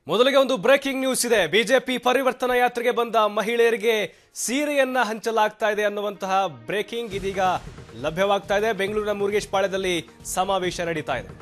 ಮೊದಲಿಗೆ ಒಂದು breaking news ಇದೆ ಬಿಜೆಪಿ ಪರಿವರ್ತನಾ ಯಾತ್ರೆಗೆ ಬಂದ ಮಹಿಳೆಯರಿಗೆ ಸೀರೆಯನ್ನ ಹಂಚಲಾಗ್ತಾ ಇದೆ ಅನ್ನುವಂತಹ ಬ್ರೇಕಿಂಗ್ ಇದೀಗ ಲಭ್ಯವಾಗ್ತಾ ಇದೆ ಬೆಂಗಳೂರಿನ ಮುರುಗೇಶ್ ಪಾಳ್ಯದಲ್ಲಿ ಸಮಾವೇಶ ನಡೀತಾ ಇದೆ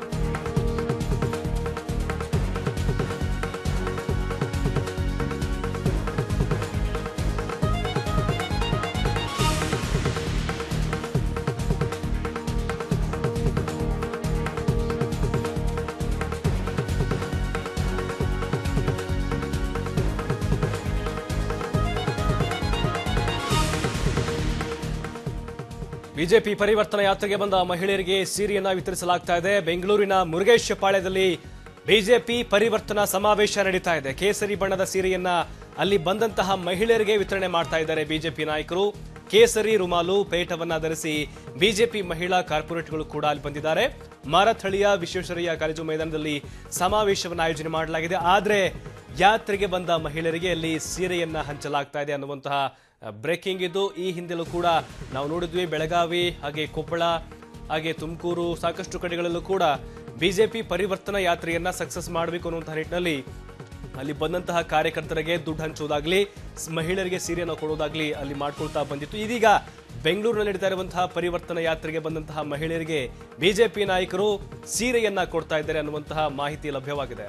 ಬಿಜೆಪಿ ಪರಿವರ್ತನಾ ಯಾತ್ರೆಗೆ ಬಂದ ಮಹಿಳೆಯರಿಗೆ ಸೀರೆಯನ್ನ ವಿತರಿಸಲಾಗ್ತಾ ಇದೆ ಬೆಂಗಳೂರಿನ ಮುರುಗೇಶ್ ಪಾಳ್ಯದಲ್ಲಿ ಬಿಜೆಪಿ ಪರಿವರ್ತನಾ ಸಮಾವೇಶ ನಡೀತಾ ಇದೆ ಕೇಸರಿ ಬಣ್ಣದ ಸೀರೆಯನ್ನ ಅಲ್ಲಿ ಬಂದಂತಹ ಮಹಿಳೆಯರಿಗೆ ವಿತರಣೆ ಮಾಡ್ತಾ ಇದ್ದಾರೆ ಬಿಜೆಪಿ ನಾಯಕರು ಕೇಸರಿ ರುಮಾಲು ಪೇಟವನ್ನ ಧರಿಸಿ ಬಿಜೆಪಿ ಮಹಿಳಾ ಕಾರ್ಪೊರೇಟ್ಗಳು ಕೂಡ ಅಲ್ಲಿ ಬಂದಿದ್ದಾರೆ ಮಾರಥಳಿಯ ವಿಶ್ವೇಶ್ವರಯ್ಯ ಕಾಲೇಜು ಮೈದಾನದಲ್ಲಿ ಸಮಾವೇಶವನ್ನು ಆಯೋಜನೆ ಮಾಡಲಾಗಿದೆ ಆದ್ರೆ ಯಾತ್ರೆಗೆ ಬಂದ ಮಹಿಳೆಯರಿಗೆ ಅಲ್ಲಿ ಸೀರೆಯನ್ನ ಹಂಚಲಾಗ್ತಾ ಇದೆ ಅನ್ನುವಂತಹ ಬ್ರೇಕಿಂಗ್ ಇದು ಈ ಹಿಂದೆಲೂ ಕೂಡ ನಾವು ನೋಡಿದ್ವಿ ಬೆಳಗಾವಿ ಹಾಗೆ ಕೊಪ್ಪಳ ಹಾಗೆ ತುಮಕೂರು ಸಾಕಷ್ಟು ಕಡೆಗಳಲ್ಲೂ ಕೂಡ ಬಿಜೆಪಿ ಪರಿವರ್ತನಾ ಯಾತ್ರೆಯನ್ನ ಸಕ್ಸಸ್ ಮಾಡಬೇಕು ಅನ್ನುವಂತಹ ನಿಟ್ಟಿನಲ್ಲಿ ಅಲ್ಲಿ ಬಂದಂತಹ ಕಾರ್ಯಕರ್ತರಿಗೆ ದುಡ್ಡು ಹಂಚೋದಾಗ್ಲಿ ಸ್- ಮಹಿಳೆಯರಿಗೆ ಸೀರೆಯನ್ನು ಕೊಡೋದಾಗ್ಲಿ ಅಲ್ಲಿ ಮಾಡ್ಕೊಳ್ತಾ ಬಂದಿತ್ತು ಇದೀಗ ಬೆಂಗಳೂರಿನಲ್ಲಿ ನಡೀತಾ ಇರುವಂತಹ ಪರಿವರ್ತನಾ ಯಾತ್ರೆಗೆ ಬಂದಂತಹ ಮಹಿಳೆಯರಿಗೆ ಬಿಜೆಪಿ ನಾಯಕರು ಸೀರೆಯನ್ನ ಕೊಡ್ತಾ ಇದ್ದಾರೆ ಅನ್ನುವಂತಹ ಮಾಹಿತಿ ಲಭ್ಯವಾಗಿದೆ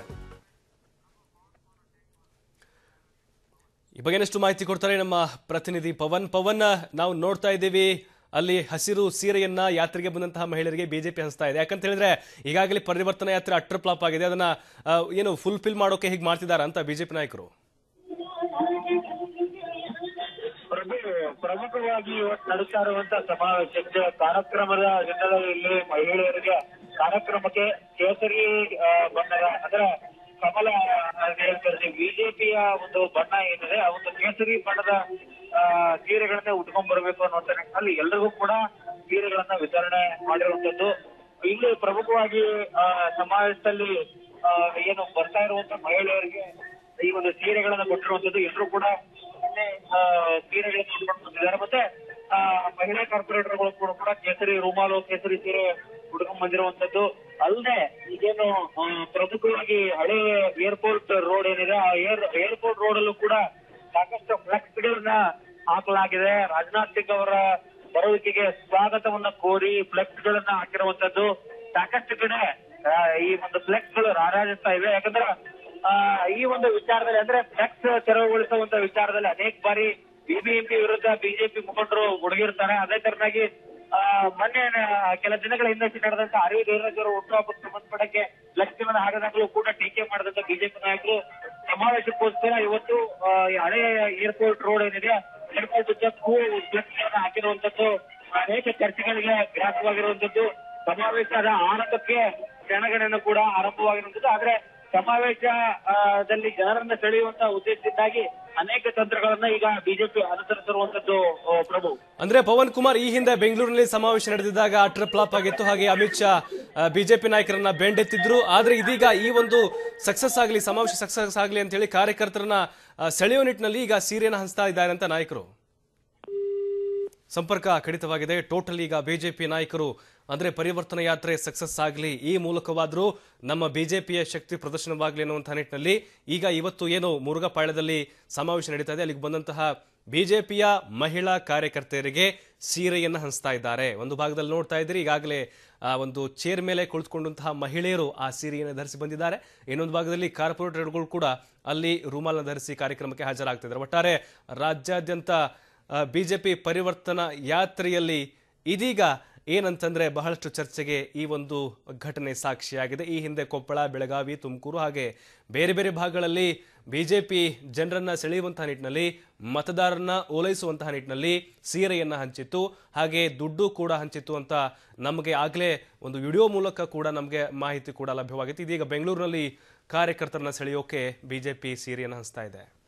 ಈ ಬಗ್ಗೆ ಇನ್ನಷ್ಟು ಮಾಹಿತಿ ಕೊಡ್ತಾರೆ ನಮ್ಮ ಪ್ರತಿನಿಧಿ ಪವನ್ ಪವನ್ ನಾವು ನೋಡ್ತಾ ಇದ್ದೀವಿ ಅಲ್ಲಿ ಹಸಿರು ಸೀರೆಯನ್ನ ಯಾತ್ರೆಗೆ ಬಂದಂತಹ ಮಹಿಳೆಯರಿಗೆ ಬಿಜೆಪಿ ಹಂಚ್ತಾ ಇದೆ ಯಾಕಂತ ಹೇಳಿದ್ರೆ ಈಗಾಗಲೇ ಪರಿವರ್ತನಾ ಯಾತ್ರೆ ಅಟ್ರ ಫ್ಲಾಪ್ ಆಗಿದೆ ಅದನ್ನ ಆ, ಏನು ಫುಲ್ಫಿಲ್ ಮಾಡೋಕೆ ಹೀಗೆ ಮಾಡ್ತಿದಾರ ಅಂತ ಬಿಜೆಪಿ ನಾಯಕರು ಪ್ರಮು- ಪ್ರಮುಖವಾಗಿ ಇವತ್ತು ನಡೀತಾ ಇರುವಂತ ಸಮಾವೇಶಕ್ಕೆ ಕಾರ್ಯಕ್ರಮದ ಹಿನ್ನೆಲೆಯಲ್ಲಿ ಮಹಿಳೆಯರಿಗೆ ಕಾರ್ಯಕ್ರಮಕ್ಕೆ ಕೇಸರಿ ಆ, ಬಣ್ಣದ ಅಂದ್ರೆ ಕಮಲ ಅಂತ ಹೇಳ್ತಾರೆ ಬಿಜೆಪಿಯ ಒಂದು ಬಣ್ಣ ಏನಿದೆ ಆ ಒಂದು ಕೇಸರಿ ಬಣ್ಣದ ಆ, ಸೀರೆಗಳನ್ನ ಉಟ್ಕೊಂಡ್ ಬರ್ಬೇಕು ಅನ್ನುವಂತ ನಿಟ್ಟಿನಲ್ಲಿ ಎಲ್ರಿಗೂ ಕೂಡ ಸೀರೆಗಳನ್ನ ವಿತರಣೆ ಮಾಡಿರುವಂತದ್ದು ಇಲ್ಲಿ ಪ್ರಮುಖವಾಗಿ ಆ, ಸಮಾವೇಶದಲ್ಲಿ ಆ, ಏನು ಬರ್ತಾ ಇರುವಂತ ಮಹಿಳೆಯರಿಗೆ ಈ ಒಂದು ಸೀರೆಗಳನ್ನ ಕೊಟ್ಟಿರುವಂತದ್ದು ಎಲ್ಲರೂ ಕೂಡ ಒಳ್ಳೆ, ಆ, ಸೀರೆಗಳನ್ನು ಉಟ್ಕೊಂಡು ಬಂದಿದ್ದಾರೆ ಮತ್ತೆ ಆ, ಮಹಿಳಾ ಕಾರ್ಪೊರೇಟರ್ಗಳು ಕೂಡ ಕೂಡ ಕೇಸರಿ ರುಮಾಲು ಕೇಸರಿ ಸೀರೆ ಉಟ್ಕೊಂಡ್ ಬಂದಿರುವಂತದ್ದು ಅಲ್ಲದೆ ಈಗೇನು ಆ, ಪ್ರಮುಖವಾಗಿ ಹಳೆ ಏರ್ಪೋರ್ಟ್ ರೋಡ್ ಏನಿದೆ ಆ ಏರ್ ಏರ್ಪೋರ್ಟ್ ರೋಡ್ ಅಲ್ಲೂ ಕೂಡ ಸಾಕಷ್ಟು ಫ್ಲೆಕ್ಸ್ ಗಳನ್ನ ಹಾಕಲಾಗಿದೆ ರಾಜನಾಥ್ ಸಿಂಗ್ ಅವರ ಬರುವಿಕೆಗೆ ಸ್ವಾಗತವನ್ನ ಕೋರಿ ಫ್ಲೆಕ್ಸ್ ಗಳನ್ನ ಹಾಕಿರುವಂತದ್ದು ಸಾಕಷ್ಟು ಕಡೆ ಆ, ಈ ಒಂದು ಫ್ಲೆಕ್ಸ್ ಗಳು ರಾರಾಜಿಸ್ತಾ ಇವೆ ಯಾಕಂದ್ರೆ ಆ, ಈ ಒಂದು ವಿಚಾರದಲ್ಲಿ ಅಂದ್ರೆ ಫ್ಲೆಕ್ಸ್ ತೆರವುಗೊಳಿಸುವಂತ ವಿಚಾರದಲ್ಲಿ ಅನೇಕ ಬಾರಿ ಬಿಬಿಎಂಪಿ ವಿರುದ್ಧ ಬಿಜೆಪಿ ಮುಖಂಡರು ಗುಡುಗಿರ್ತಾರೆ ಅದೇ ತರನಾಗಿ ಆ, ಮೊನ್ನೆ ನ- ಕೆಲ ದಿನಗಳ ಹಿಂದೆ ನಡೆದಂತ ಅರವಿಂದ್ ದೇವರಾಜ್ ಅವರ ಹುಟ್ಟುಹಬ್ಬಕ್ಕೆ ಸಂಬಂಧಪಟ್ಟಕ್ಕೆ ಫ್ಲೆಕ್ಸ್ ಗಳನ್ನ ಹಾಕಿದಾಗಲೂ ಕೂಡ ಟೀಕೆ ಮಾಡಿದಂತ ಬಿಜೆಪಿ ನಾಯಕರು ಸಮಾವೇಶಕ್ಕೋಸ್ಕರ ಇವತ್ತು ಆ, ಈ ಹಳೆ ಏರ್ಪೋರ್ಟ್ ರೋಡ್ ಏನಿದೆ ಏರ್ಪೋರ್ಟ್ ಉದ್ದಕ್ಕೂ ಫ್ಲೆಕ್ಸ್ ಗಳನ್ನ ಹಾಕಿರುವಂತದ್ದು ಅನೇಕ ಚರ್ಚೆಗಳಿಗೆ ಗ್ರಾಸವಾಗಿರುವಂತದ್ದು ಸಮಾವೇಶದ ಆರಂಭಕ್ಕೆ ಕ್ಷಣಗಣನೆ ಕೂಡ ಆರಂಭವಾಗಿರುವಂತದ್ದು ಆದ್ರೆ ಸಮಾವೇಶದಲ್ಲಿ ಜನರನ್ನ ಸೆಳೆಯುವಂತ ಉದ್ದೇಶದಿಂದಾಗಿ ಅನೇಕ ತಂತ್ರಗಳನ್ನ ಈಗ ಬಿಜೆಪಿ ಅನುಸರಿಸಿರುವಂತದ್ದು ಆ, ಪ್ರಭು ಅಂದ್ರೆ ಪವನ್ ಕುಮಾರ್ ಈ ಹಿಂದೆ ಬೆಂಗಳೂರಿನಲ್ಲಿ ಸಮಾವೇಶ ನಡೆದಿದ್ದಾಗ ಅಟ್ರ ಫ್ಲಾಪ್ ಆಗಿತ್ತು ಹಾಗೆ ಅಮಿತ್ ಶಾ ಬಿಜೆಪಿ ನಾಯಕರನ್ನ ಬೆಂಡೆತ್ತಿದ್ರು ಆದ್ರೆ ಇದೀಗ ಈ ಒಂದು ಸಕ್ಸಸ್ ಆಗಲಿ ಸಮಾವೇಶ ಸಕ್ಸಸ್ ಆಗಲಿ ಅಂತ ಹೇಳಿ ಕಾರ್ಯಕರ್ತರನ್ನ ಆ, ಸೆಳೆಯೋ ನಿಟ್ಟಿನಲ್ಲಿ ಈಗ ಸೀರೆಯನ್ನು ಹಂಚ್ತಾ ಇದ್ದಾರೆ ಅಂತ ನಾಯಕರು ಸಂಪರ್ಕ ಕಡಿತವಾಗಿದೆ ಟೋಟಲ್ ಈಗ ಬಿಜೆಪಿ ನಾಯಕರು ಅಂದ್ರೆ ಪರಿವರ್ತನಾ ಯಾತ್ರೆ ಸಕ್ಸಸ್ ಆಗಲಿ ಈ ಮೂಲಕವಾದರೂ ನಮ್ಮ ಬಿಜೆಪಿಯ ಶಕ್ತಿ ಪ್ರದರ್ಶನವಾಗಲಿ ಅನ್ನುವಂತಹ ನಿಟ್ಟಿನಲ್ಲಿ ಈಗ ಇವತ್ತು ಏನು ಮುರುಘಾಪಾಳ್ಯದಲ್ಲಿ ಸಮಾವೇಶ ನಡೀತಾ ಇದೆ ಅಲ್ಲಿಗೆ ಬಂದಂತಹ ಬಿಜೆಪಿಯ ಮಹಿಳಾ ಕಾರ್ಯಕರ್ತೆಯರಿಗೆ ಸೀರೆಯನ್ನು ಹಂಚ್ತಾ ಇದ್ದಾರೆ ಒಂದು ಭಾಗದಲ್ಲಿ ನೋಡ್ತಾ ಇದ್ದೀರಿ ಈಗಾಗಲೇ ಆ ಒಂದು ಚೇರ್ ಮೇಲೆ ಕುಳಿತುಕೊಂಡಂತಹ ಮಹಿಳೆಯರು ಆ ಸೀರೆಯನ್ನು ಧರಿಸಿ ಬಂದಿದ್ದಾರೆ ಇನ್ನೊಂದು ಭಾಗದಲ್ಲಿ ಕಾರ್ಪೊರೇಟರ್ಗಳು ಕೂಡ ಅಲ್ಲಿ ರೂಮಾಲನ್ನು ಧರಿಸಿ ಕಾರ್ಯಕ್ರಮಕ್ಕೆ ಹಾಜರಾಗ್ತಿದ್ದಾರೆ ಒಟ್ಟಾರೆ ರಾಜ್ಯಾದ್ಯಂತ ಬಿಜೆಪಿ ಪರಿವರ್ತನಾ ಯಾತ್ರೆಯಲ್ಲಿ ಇದೀಗ ಏನಂತಂದ್ರೆ ಬಹಳಷ್ಟು ಚರ್ಚೆಗೆ ಈ ಒಂದು ಘಟನೆ ಸಾಕ್ಷಿಯಾಗಿದೆ ಈ ಹಿಂದೆ ಕೊಪ್ಪಳ ಬೆಳಗಾವಿ ತುಮಕೂರು ಹಾಗೆ ಬೇರೆ ಬೇರೆ ಭಾಗಗಳಲ್ಲಿ ಬಿಜೆಪಿ ಜನರನ್ನ ಸೆಳೆಯುವಂತಹ ನಿಟ್ಟಿನಲ್ಲಿ ಮತದಾರರನ್ನ ಓಲೈಸುವಂತಹ ನಿಟ್ಟಿನಲ್ಲಿ ಸೀರೆಯನ್ನ ಹಂಚಿತ್ತು ಹಾಗೆ ದುಡ್ಡು ಕೂಡ ಹಂಚಿತ್ತು ಅಂತ ನಮಗೆ ಆಗಲೇ ಒಂದು ವಿಡಿಯೋ ಮೂಲಕ ಕೂಡ ನಮಗೆ ಮಾಹಿತಿ ಕೂಡ ಲಭ್ಯವಾಗಿತ್ತು ಇದೀಗ ಬೆಂಗಳೂರಿನಲ್ಲಿ ಕಾರ್ಯಕರ್ತರನ್ನ ಸೆಳೆಯೋಕೆ ಬಿಜೆಪಿ ಸೀರೆಯನ್ನು ಹಂಚ್ತಾ ಇದೆ